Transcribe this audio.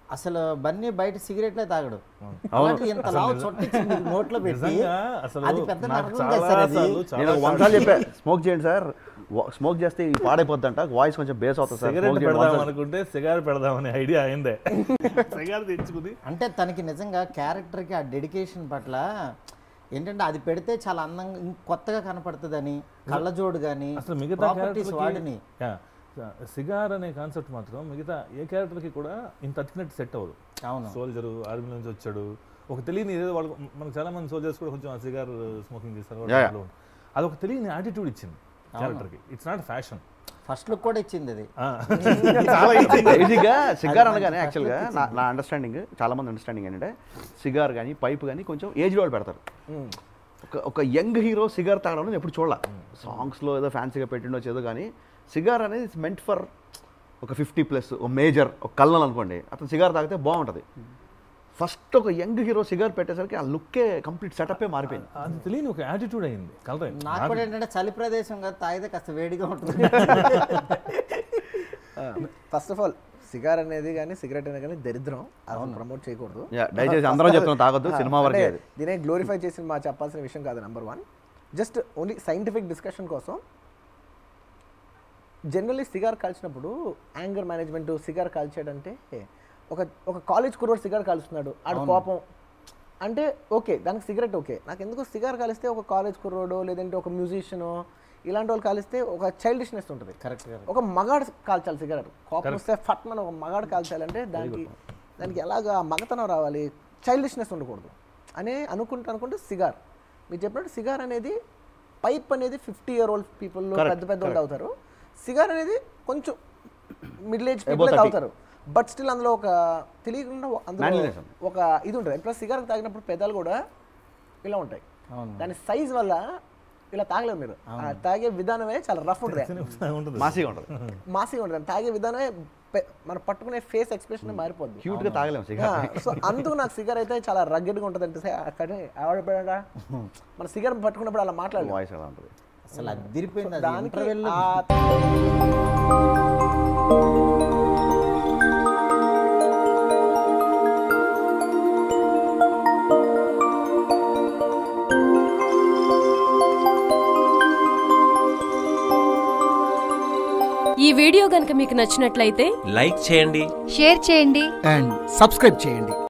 అసలు బన్నీ బయట సిగరెట్లే తాగడు అలాంటి ఇంత లావు చొట్టించి మీకు నోట్లో పెట్టి నిజంగా అసలు అది పెద్ద నాకు నరకం చాలా కదా సార్ అది. సార్లు చాలా నేను ఒక వంద సార్లు చెప్పా స్మోక్ చేయండి సార్ స్మోక్ చేస్తే ఇది పాడైపోద్దంట వాయిస్ కొంచెం బేస్ అవుతుంది సార్ సిగరెట్ స్మోక్ చేయండి పెడదాం వంద సార్లు. అనుకుంటే సిగార్ పెడదామనే ఐడియా అయిందే సిగార్ తెచ్చుకుని అంటే తనకి నిజంగా క్యారెక్టర్కి ఆ డెడికేషన్ పట్ల ఏంటంటే అది పెడితే చాలా అందంగా ఇంక కొత్తగా కనపడుతుందని కళ్ళజోడు కానీ అసలు మిగతా ప్రాపర్టీస్ వాడిని క్యారెక్టర్కి సిగార్ అనే కాన్సెప్ట్ మాత్రం మిగతా ఏ క్యారెక్టర్కి కూడా ఇంత అతికినట్టు సెట్ అవ్వదు అవును సోల్జరు ఆర్మీ నుంచి వచ్చాడు ఒక తెలియని ఏదో వాళ్ళు మనకు చాలా మంది సోల్జర్స్ కూడా కొంచెం సిగార్ స్మోకింగ్ చేస్తారు Yeah, yeah. వాళ్ళు. అది ఒక తెలియని యాటిట్యూడ్ ఇచ్చింది క్యారెక్టర్కి it's not fashion first look కూడా ఇచ్చింది అది చాలా easy. బేసిక్గా సిగార్ అనగానే యాక్చువల్గా నా నా అండర్స్టాండింగ్ చాలా మంది అండర్స్టాండింగ్ ఏంటంటే సిగార్ కానీ పైప్ కానీ కొంచెం ఏజ్ వాళ్ళు పెడతారు ఒక ఒక యంగ్ హీరో సిగార్ తాగడం నేను ఎప్పుడు చూడాల సాంగ్స్లో ఏదో ఫ్యాన్సీగా పెట్టిండొచ్చు ఏదో కానీ సిగార్ అనేది ఇట్స్ మెంట్ ఫర్ ఒక ఫిఫ్టీ ప్లస్ ఒక మేజర్ ఒక కల్నల్ అనుకోండి అతను సిగార్ తాగితే బాగుంటుంది ఫస్ట్ ఒక యంగ్ హీరో సిగార్ పెట్టేసరికి ఆ లుక్కే కంప్లీట్ సెటప్పే మారిపోయింది అది తెలియని ఒక యాటిట్యూడ్ అయింది కలర్ నాకు కూడా ఏంటంటే చలి ప్రదేశం కదా తాగితే కాస్త వేడిగా ఉంటుంది ఫస్ట్ ఆఫ్ ఆల్ సిగార్ అనేది కానీ సిగరెట్ అనేది కానీ దరిద్రం అసలు ప్రమోట్ చేయకూడదు యా, దయచేసి అందరం చెప్తున్నాం తాగొద్దు సినిమా వరకే అది దీనే గ్లోరిఫై చేసి మా చెప్పాల్సిన విషయం కాదు number one just only scientific discussion కోసం జనరల్లీ సిగార్ కాల్చినప్పుడు యాంగర్ మేనేజ్మెంట్ సిగార్ కాల్చాడంటే ఒక ఒక కాలేజ్ కుర్రోడు సిగార్ కాలుస్తున్నాడు ఆడు కోపం అంటే ఓకే దానికి సిగరెట్ ఓకే నాకు ఎందుకు సిగార్ కాలిస్తే ఒక కాలేజ్ కుర్రోడో లేదంటే ఒక మ్యూజిషియనో ఇలాంటి వాళ్ళు కాలిస్తే ఒక చైల్డిష్నెస్ ఉంటుంది కరెక్ట్ కరెక్ట్ ఒక మగాడు కాల్చాలి సిగరెట్ కోపం వస్తే ఫట్ మన ఒక మగాడు కాల్చాలంటే దానికి దానికి ఎలాగా మగతనం రావాలి చైల్డిష్నెస్ ఉండకూడదు అని అనుకుంటూ అనుకుంటూ సిగార్ మీరు చెప్పినట్టు సిగార్ అనేది పైప్ అనేది ఫిఫ్టీ ఇయర్ ఓల్డ్ పీపుల్ పెద్ద పెద్ద వాళ్ళు తాగుతారు సిగార్ అనేది కొంచెం మిడిల్ ఏజ్ Above పీపుల్ 30. తాగుతారు బట్ స్టిల్ అందులో ఒక తెలియకుండా అందులో Manliness ఉంది. ఒక ఇది ఉంటుంది ప్లస్ సిగార్ తాగినప్పుడు పెదాలు కూడా ఇలా ఉంటాయి అవును దాని సైజ్ వల్ల ఇలా తాగలేరు మీరు ఆ తాగే విధానమే చాలా రఫ్ ఉంటుంది ఉంటుంది మాసిగా ఉంటుంది మాసిగా ఉంటుంది తాగే విధానమే పె- మనం పట్టుకునే ఫేస్ ఎక్స్ప్రెషన్ మారిపోద్ది క్యూట్గా తాగలేము సిగార్ సో అందుకు నాకు సిగర్ అయితే చాలా రగ్గడ్గా ఉంటుంది అంటే అక్కడే ఆవిడ మన సిగర్ పట్టుకున్నప్పుడు అలా మాట్లాడలేదు వాయిస్ ఎలా ఉంటుంది అసలు అదిరిపోయింది అది దానికి ఇంటర్వెల్ ఆ ఈ వీడియో గనుక మీకు నచ్చినట్లయితే లైక్ చేయండి షేర్ చేయండి అండ్ సబ్స్క్రైబ్ చేయండి